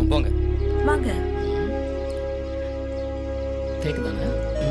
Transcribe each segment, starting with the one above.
போங்க வாங்க கேக்குதானே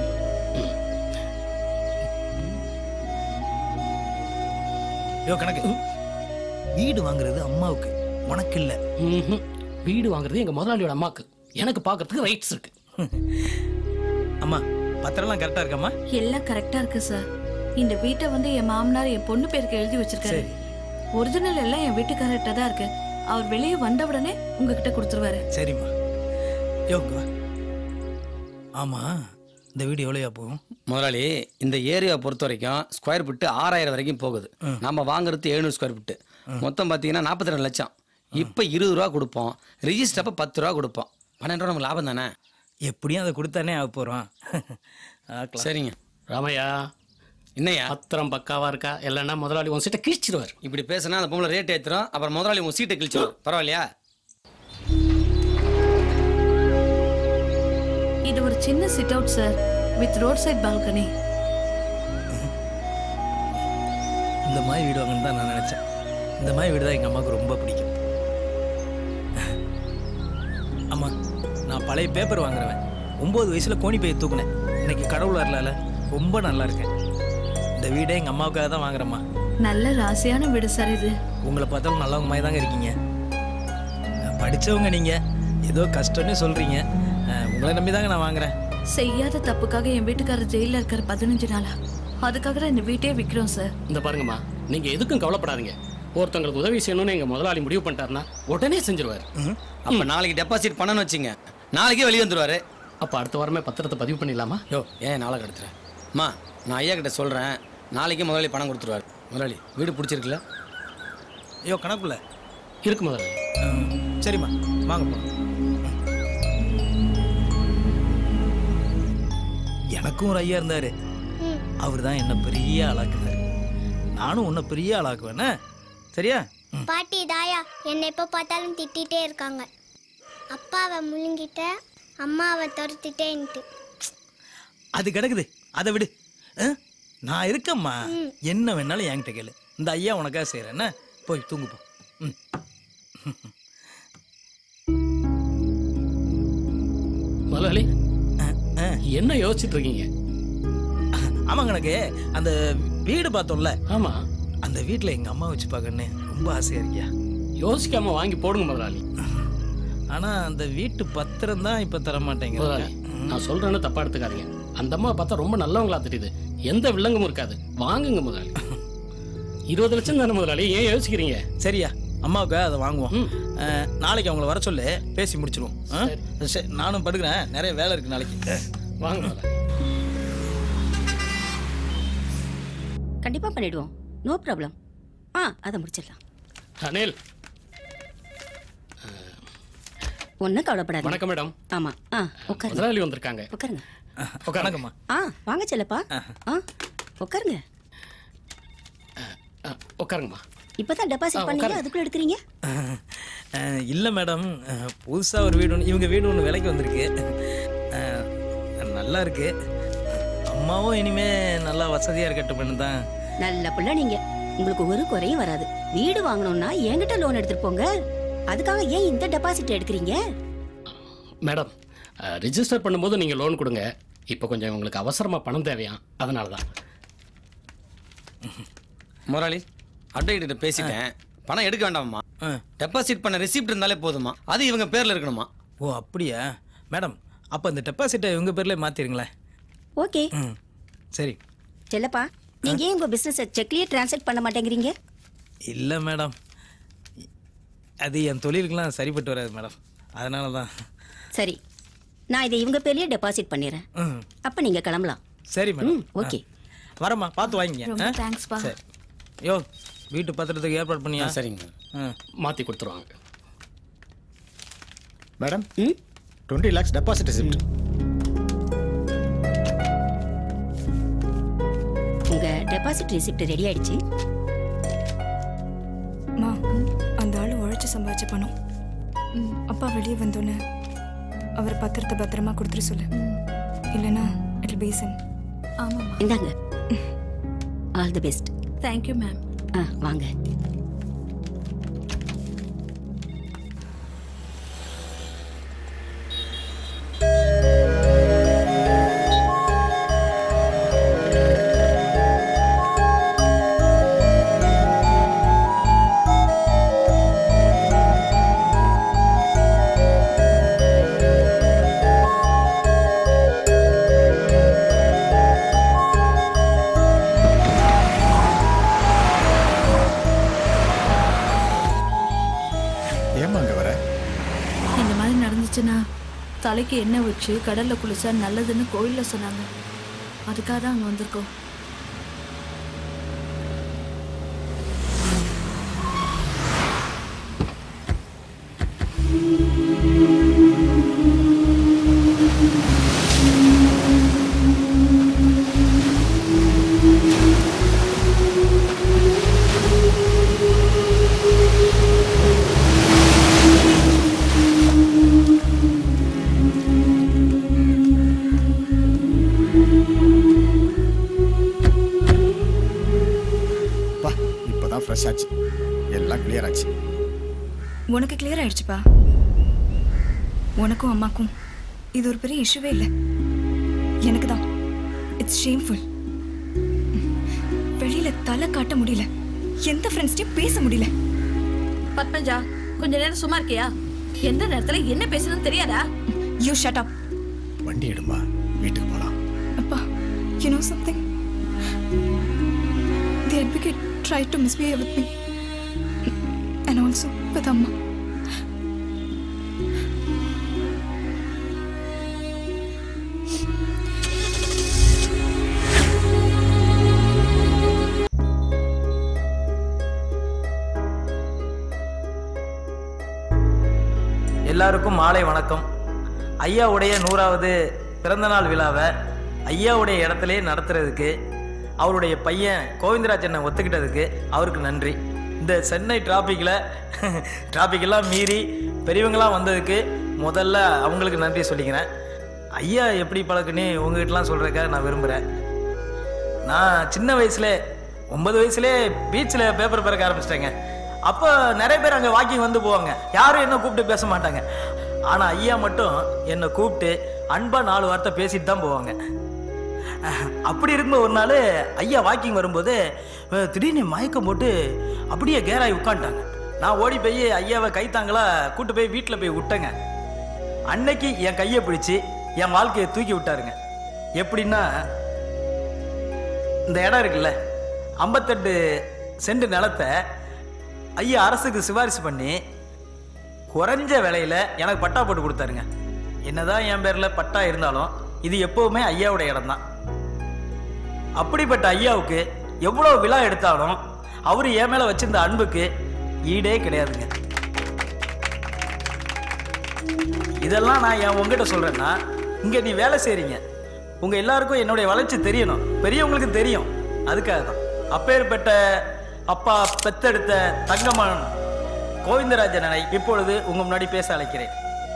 யோ கணக்கு வீடு வாங்குறது அம்மாவுக்கு உனக்கு இல்ல ம்ஹும். வீடு வாங்குறது எங்க முதலாளியோட அம்மாக்கு எனக்கு பார்க்கறதுக்கு ரைட்ஸ் இருக்கு அம்மா பத்திரம்லாம் கரெக்டா இருக்காம்மா எல்லாம் கரெக்டா இருக்கு சார் இந்த வீட்டை வந்து என் மாமனார் என் பொண்ணு பேருக்கு எழுதி வச்சிருக்காரு சரி. ஒரிஜினல் எல்லாம் என் வீட்டுக்காரர்கிட்ட தான் இருக்கு அவர் வெளியே வந்த உடனே உங்ககிட்ட கொடுத்துருவாரு சரிம்மா யோ இங்க வா. ஆமா இந்த வீடு எவ்வளோயா போகும் முதலாளி இந்த ஏரியா பொறுத்த வரைக்கும் ஸ்கொயர் ஃபீட்டு ஆறாயிரம் வரைக்கும் போகுது நம்ம வாங்குறது எழுநூறு ஸ்கொயர் ஃபீட்டு மொத்தம் பார்த்தீங்கன்னா நாற்பத்தி ரெண்டு லட்சம் இப்போ இருபது ரூபா கொடுப்போம் ரிஜிஸ்டர் அப்போ பத்து ரூபா கொடுப்போம் பன்னெண்டு ரூபா நமக்கு லாபம் தானே எப்படியும் அதை கொடுத்தானே ஆக போகிறோம் சரிங்க ராமையா என்னய்யா பத்திரம் பக்காவா இருக்கா இல்லைன்னா முதலாளி உன் சீட்டை கிழிச்சிருவார் இப்படி பேசினா அந்த பொம்பளை ரேட் ஏற்றுறோம் அப்புறம் முதலாளி உங்க சீட்டை கிழிச்சிடும் பரவாயில்லையா இது ஒரு சின்ன sit out sir with road side balcony இந்த மாதிரி வீடு வாங்கன்னு தான் நான் நினச்சேன் இந்த மாதிரி வீடு தான் எங்கள் அம்மாவுக்கு ரொம்ப பிடிக்கும் அம்மா நான் பழைய பேப்பர் வாங்குறவன் ஒம்பது வயசில் கோணி பையை தூக்குனேன் இன்னைக்கு கடவுள் வரலால ரொம்ப நல்லா இருக்கேன் இந்த வீடே எங்கள் அம்மாவுக்காக தான் வாங்குறேம்மா நல்ல ராசியான வீடு சார் இது உங்களை பார்த்தாலும் நல்லவங்க மாதிரி தாங்க இருக்கீங்க அஹ் படிச்சவங்க நீங்கள் ஏதோ கஷ்டம்னு சொல்கிறீங்க உங்களை நம்பி தாங்க நான் வாங்குறேன் செய்யாத தப்புக்காக என் வீட்டுக்காரர் ஜெயில இருக்காரு பதினஞ்சு நாளா அதுக்காக தான் இந்த வீட்டையே விற்கிறோம் சார் இந்த பாருங்கம்மா நீங்க எதுக்கும் கவலைப்படாதீங்க ஒருத்தங்களுக்கு உதவி செய்யணும்னு எங்க முதலாளி முடிவு பண்ணிட்டாருன்னா உடனே செஞ்சிருவாரு அப்போ நாளைக்கு டெபாசிட் பண்ணணும்னு வச்சுங்க நாளைக்கே வெளியே வந்துருவாரு அப்ப அடுத்த வாரமே பத்திரத்தை பதிவு பண்ணிடலாமா யோ ஏன் நாளை கடத்துறேன் அம்மா நான் ஐயா கிட்ட சொல்கிறேன் நாளைக்கே முதலாளி பணம் கொடுத்துருவாரு முதலாளி வீடு பிடிச்சிருக்குல்ல ஐயோ கணக்குள்ள இருக்கு முதலாளி அஹ் சரிம்மா வாங்க போகலாம் எனக்கும் ஒரு ஐயா இருந்தாரு அவர் தான் என்ன பெரிய ஆளாக்குனாரு நானும் உன்னை பெரிய ஆளாக்குவேனே சரியா ம். பாட்டி தாயா என்னை எப்போ பார்த்தாலும் திட்டிகிட்டே இருக்காங்க அப்பாவை முழுங்கிட்ட அம்மாவை துரத்திட்டேன்ட்டு அது கிடக்குது அதை விடு அஹ்? நான் இருக்கேம்மா என்ன வேணாலும் என்கிட்ட கேளு இந்த ஐயா உனக்காக செய்கிறேன் என்ன போய் தூங்கு போ ம் முதலாளி அஹ், அஹ். என்ன யோசிச்சுட்டு இருக்கீங்க ஆமாங்க எனக்கு அந்த வீடு பார்த்தோம்ல ஆமா அந்த வீட்டில் எங்கள் அம்மா வச்சு பார்க்கணுன்னு ரொம்ப ஆசையாக இருக்கியா யோசிக்காம வாங்கி போடுங்க முதலாளி ஆனால் அந்த வீட்டு பத்திரம் தான் இப்போ தர மாட்டேங்குது முதலாளி நான் சொல்றேன்னு தப்பா எடுத்துக்காதீங்க அந்த அம்மா பார்த்தா ரொம்ப நல்லவங்களா தெரியுது எந்த வில்லங்கமும் இருக்காது வாங்குங்க முதலாளி இருபது லட்சம் தானே முதலாளி ஏன் யோசிக்கிறீங்க சரியா அம்மாவுக்கு அதை வாங்குவோம் ம். அஹ், நாளைக்கு அவங்கள வர சொல்லு பேசி முடிச்சிருவோம் ஆ? சரி. சரி நானும் படுக்கிறேன் நிறைய வேலை இருக்கு நாளைக்கு வாங்க முதலாளி கண்டிப்பா பண்ணிடுவோம் நோ ப்ராப்ளம் ஆ அதை முடிச்சிடலாம் அனில் ஒன்றும் கவலைப்படாதீங்க வணக்கம் மேடம் ஆமா ஆ உட்காருங்க முதலாளி வந்திருக்காங்க உட்காருங்க வணக்கம்மா ஆ வாங்க செல்லப்பா ஆ உட்காருங்க ஆ, உட்காருங்கம்மா இப்பதான் டெபாசிட் ஆ, பண்ணீங்க உட்காருங்க. அதுக்குள்ள எடுக்கிறீங்க அஹ், இல்லை மேடம் புதுசாக ஒரு வீடு ஒன்று இவங்க வீடு ஒன்று விலைக்கு வந்திருக்கு அஹ், நல்லா இருக்கு அம்மாவும் இனிமே நல்லா வசதியாக இருக்கட்டும் தான் நல்ல புள்ள நீங்க உங்களுக்கு ஒரு குறையும் வராது வீடு வாங்கணும்னா என்கிட்ட லோன் எடுத்துட்டு போங்க அதுக்காக ஏன் இந்த டெபாசிட் எடுக்கிறீங்க மேடம் ரிஜிஸ்டர் பண்ணும்போது நீங்கள் லோன் கொடுங்க இப்போ கொஞ்சம் உங்களுக்கு அவசரமாக பணம் தேவையா அதனால தான் முதலாளி அட்வொகேட்ட பேசிட்டேன் பணம் எடுக்க வேண்டாமா ஆ டெபாசிட் பண்ண ரெசிப்ட் இருந்தாலே போதுமா அது இவங்க பேர்ல இருக்கணுமா ஓ அப்படியா மேடம் அப்போ இந்த டெபாசிட்டை இவங்க பேர்ல மாற்றிருங்களேன் ஓகே ம் சரி செல்லப்பா நீங்க ஏன் உங்க பிசினஸ் செக்லயே டிரான்சாக்ட் பண்ண மாட்டேங்கிறீங்க இல்லை மேடம் அது என் தொழிலுக்கெல்லாம் சரிப்பட்டு வராது மேடம் அதனால தான் சரி நான் இதை இவங்க பேர்லயே டெபாசிட் பண்ணிடுறேன் ம் அப்ப நீங்க கிளம்பலாம் சரி மேடம் ம் ஓகே வரம்மா பார்த்து வாங்கிங்க ரொம்ப ஆ? தேங்க்ஸ்ப்பா சரி யோ வீட்டு பத்திரத்துக்கு ஏற்பாடு பண்ணியா ஆ, சரிங்க ஆ மாற்றி கொடுத்துருவாங்க மேடம் ம் டுவெண்ட்டி லேக்ஸ் டெபாசிட் ரிசிப்ட் உங்க டெபாசிட் ரெசிப்ட் ரெடி ஆயிடுச்சு மா அந்த ஆளு உழைச்சு சம்பாதிச்ச பணம் அப்பா வெளியே வந்தோன்னே அவர் பத்திரத்தை பத்திரமா கொடுத்துரு சொல்லு இல்லைன்னா இட் பேசன் ஆமாம்மா இந்தாங்க all the best thank you ma'am ஆ வாங்க ஆயிடுச்சுன்னா தலைக்கு எண்ணெய் வச்சு கடல்ல குளிச்சா நல்லதுன்னு கோயில்ல சொன்னாங்க அதுக்காக தான் அங்கே வந்திருக்கோம் பா இப்போதான் ஃப்ரெஷ் ஆச்சு எல்லாம் கிளியர் ஆச்சு உனக்கு கிளியர் ஆயிடுச்சுப்பா உனக்கும் அம்மாக்கும் இது ஒரு பெரிய இஷ்யூவே இல்லை எனக்கு தான் இட்ஸ் ஷேம்ஃபுல் வெளியில தலை காட்ட முடியல எந்த ஃப்ரெண்ட்ஸ்டையும் பேச முடியல பத்மஜா கொஞ்ச நேரம் சும்மா இருக்கியா எந்த நேரத்துல என்ன பேசணும்னு தெரியாதா யூ ஷட் அப் வண்டி எடுமா வீட்டுக்கு போகலாம் அப்பா you know something the advocate try to misbehave with me and also with அம்மா எல்லாருக்கும் மாலை வணக்கம் ஐயாவுடைய நூறாவது பிறந்தநாள் விழாவை ஐயாவுடைய இடத்துலயே நடத்துறதுக்கு அவருடைய பையன் கோவிந்தராஜனை ஒத்துக்கிட்டதுக்கு அவருக்கு நன்றி இந்த சென்னை டிராஃபிக்கில் டிராஃபிக்கெல்லாம் மீறி பெரியவங்களாம் வந்ததுக்கு முதல்ல அவங்களுக்கு நன்றி சொல்லிக்கிறேன் ஐயா எப்படி பழக்குன்னு உங்ககிட்டலாம் சொல்கிறதுக்காக நான் விரும்புகிறேன் நான் சின்ன வயசுல ஒன்பது வயசுலே பீச்சில் பேப்பர் பிறக்க ஆரம்பிச்சிட்டேங்க அப்போ நிறைய பேர் அங்கே வாக்கிங் வந்து போவாங்க யாரும் என்ன கூப்பிட்டு பேச மாட்டாங்க ஆனால் ஐயா மட்டும் என்னை கூப்பிட்டு அன்பாக நாலு வார்த்தை பேசிட்டு தான் போவாங்க அஹ், அப்படி இருக்கும்போது ஒரு நாள் ஐயா வாக்கிங் வரும்போது அஹ், திடீர்னு மயக்கம் போட்டு அப்படியே கேராகி உட்காந்துட்டாங்க நான் ஓடி போய் ஐயாவை கைத்தாங்களா கூட்டு போய் வீட்டில் போய் விட்டேங்க அன்னைக்கு என் கையை பிடிச்சி என் வாழ்க்கையை தூக்கி விட்டாருங்க எப்படின்னா இந்த இடம் இருக்குல்ல ஐம்பத்தெட்டு சென்ட் நிலத்தை ஐயா அரசுக்கு சிபாரிசு பண்ணி குறைஞ்ச விலையில எனக்கு பட்டா போட்டு கொடுத்தாருங்க என்னதான் என் பேர்ல பட்டா இருந்தாலும் இது எப்பவுமே ஐயாவோட இடம் தான் அப்படிப்பட்ட ஐயாவுக்கு எவ்வளோ விழா எடுத்தாலும் அவர் என் மேல வச்சிருந்த அன்புக்கு ஈடே கிடையாதுங்க இதெல்லாம் நான் என் உங்ககிட்ட சொல்றேன்னா இங்க நீ வேலை செய்றீங்க உங்க எல்லாருக்கும் என்னுடைய வளர்ச்சி தெரியணும் பெரியவங்களுக்கு தெரியும் அதுக்காக தான் அப்பேற்பட்ட அப்பா பெத்தெடுத்த தங்கமன் கோவிந்தராஜனை இப்பொழுது உங்க முன்னாடி பேச அழைக்கிறேன்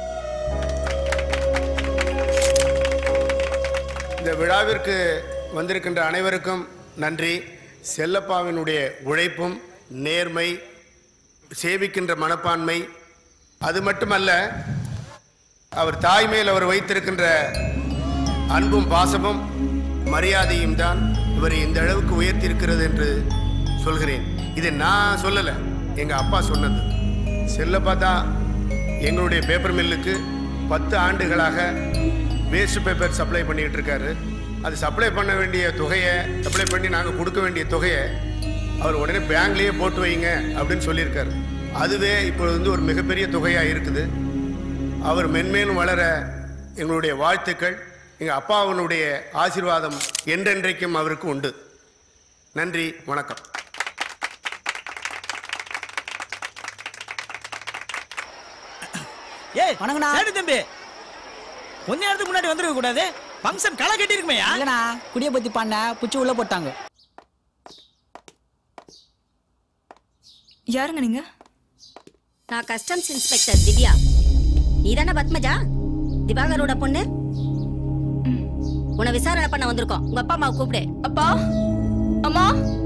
இந்த விழாவிற்கு வந்திருக்கின்ற அனைவருக்கும் நன்றி செல்லப்பாவினுடைய உழைப்பும் நேர்மை சேவிக்கின்ற மனப்பான்மை அது மட்டுமல்ல அவர் தாய் மேல் அவர் வைத்திருக்கின்ற அன்பும் பாசமும் மரியாதையும் தான் இவரை இந்த அளவுக்கு உயர்த்தியிருக்கிறது என்று சொல்கிறேன் இது நான் சொல்லலை எங்கள் அப்பா சொன்னது செல்லப்பா தான் எங்களுடைய பேப்பர் மில்லுக்கு பத்து ஆண்டுகளாக வேஸ்ட் பேப்பர் சப்ளை பண்ணிக்கிட்டு இருக்காரு அது சப்ளை பண்ண வேண்டிய தொகையை சப்ளை பண்ணி நாங்கள் கொடுக்க வேண்டிய தொகையை அவர் உடனே பேங்க்லேயே போட்டு வைங்க அப்படின்னு சொல்லியிருக்காரு அதுவே இப்போ வந்து ஒரு மிகப்பெரிய தொகையாக இருக்குது அவர் மென்மேலும் வளர எங்களுடைய வாழ்த்துக்கள் எங்கள் அப்பாவினுடைய ஆசீர்வாதம் என்றென்றைக்கும் அவருக்கு உண்டு நன்றி வணக்கம் ஏய் வணங்கண்ணா சரி தம்பி கொஞ்ச நேரத்துக்கு முன்னாடி வந்துருக்க கூடாது ஃபங்க்ஷன் களை கட்டி இருக்குமே இல்லண்ணா குடிய பத்தி பண்ண புச்சு உள்ள போட்டாங்க யாருங்க நீங்க நான் கஸ்டம்ஸ் இன்ஸ்பெக்டர் திவ்யா நீதானே பத்மஜா திவாகரோட பொண்ணு உன்னை விசாரணை பண்ண வந்திருக்கோம் உங்க அப்பா அம்மாவை கூப்பிடு அப்பா அம்மா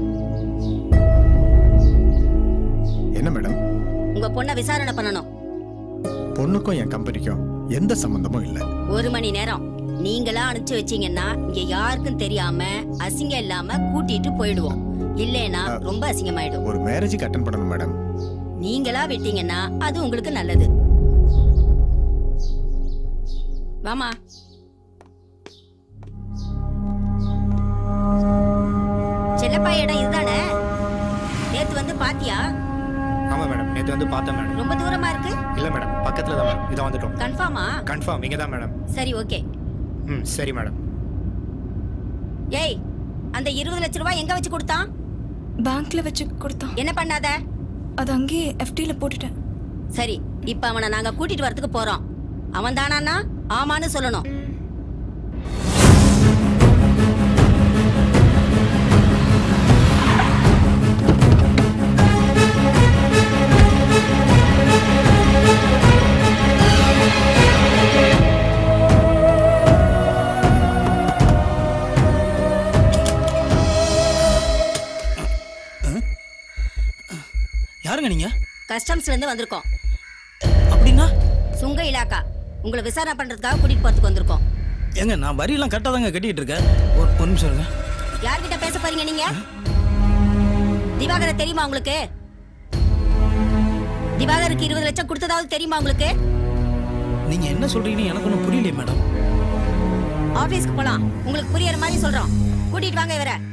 என்ன மேடம் உங்க பொண்ணை விசாரணை பண்ணணும் பொண்ணுக்கும் என் கம்பெனிக்கும் எந்த சம்பந்தமும் இல்லை ஒரு மணி நேரம் நீங்களா அனுப்பிச்சு வச்சீங்கன்னா இங்க யாருக்கும் தெரியாம அசிங்கம் இல்லாம கூட்டிட்டு போயிடுவோம் இல்லைன்னா ரொம்ப அசிங்கமாயிடும் ஒரு மேரேஜுக்கு அட்டன் பண்ணணும் மேடம் நீங்களா விட்டீங்கன்னா அது உங்களுக்கு நல்லது வாமா செல்லப்பா இடம் இதுதானே நேத்து வந்து பாத்தியா ஆமாம் மேடம் நேற்று வந்து பார்த்தேன் மேடம் ரொம்ப தூரமா இருக்கு இல்லை மேடம் பக்கத்தில் தான் மேடம் இதை வந்துட்டோம் கன்ஃபார்மா கன்ஃபார்ம் இங்கே தான் மேடம் சரி ஓகே ம் சரி மேடம் ஏய் அந்த இருபது லட்ச ரூபாய் எங்க வச்சு கொடுத்தான் பேங்க்ல வச்சு கொடுத்தான் என்ன பண்ணாத அது அங்கேயே எஃப்டியில் போட்டுட்டேன் சரி இப்ப அவனை நாங்க கூட்டிட்டு வரதுக்கு போறோம் அவன் தானான்னா ஆமான்னு சொல்லணும் யாருங்க நீங்க கஸ்டம்ஸ்ல இருந்து வந்திருக்கோம் அப்படின்னா சுங்க இலாக்கா உங்களை விசாரணை பண்றதுக்காக கூட்டிட்டு போறதுக்கு வந்திருக்கோம் ஏங்க நான் வரியெல்லாம் கரெக்டாக தாங்க கட்டிட்டு இருக்கேன் ஒரு ஒரு நிமிஷம் இருங்க யார்கிட்ட பேச போறீங்க நீங்க திவாகரை தெரியுமா உங்களுக்கு திவாகருக்கு இருபது லட்சம் கொடுத்ததாவது தெரியுமா உங்களுக்கு நீங்க என்ன சொல்றீங்கன்னு எனக்கு ஒன்றும் புரியலையே மேடம் ஆபீஸ்க்கு போலாம் உங்களுக்கு புரியற மாதிரி சொல்றோம் கூட்டிட்டு வாங்க இவரை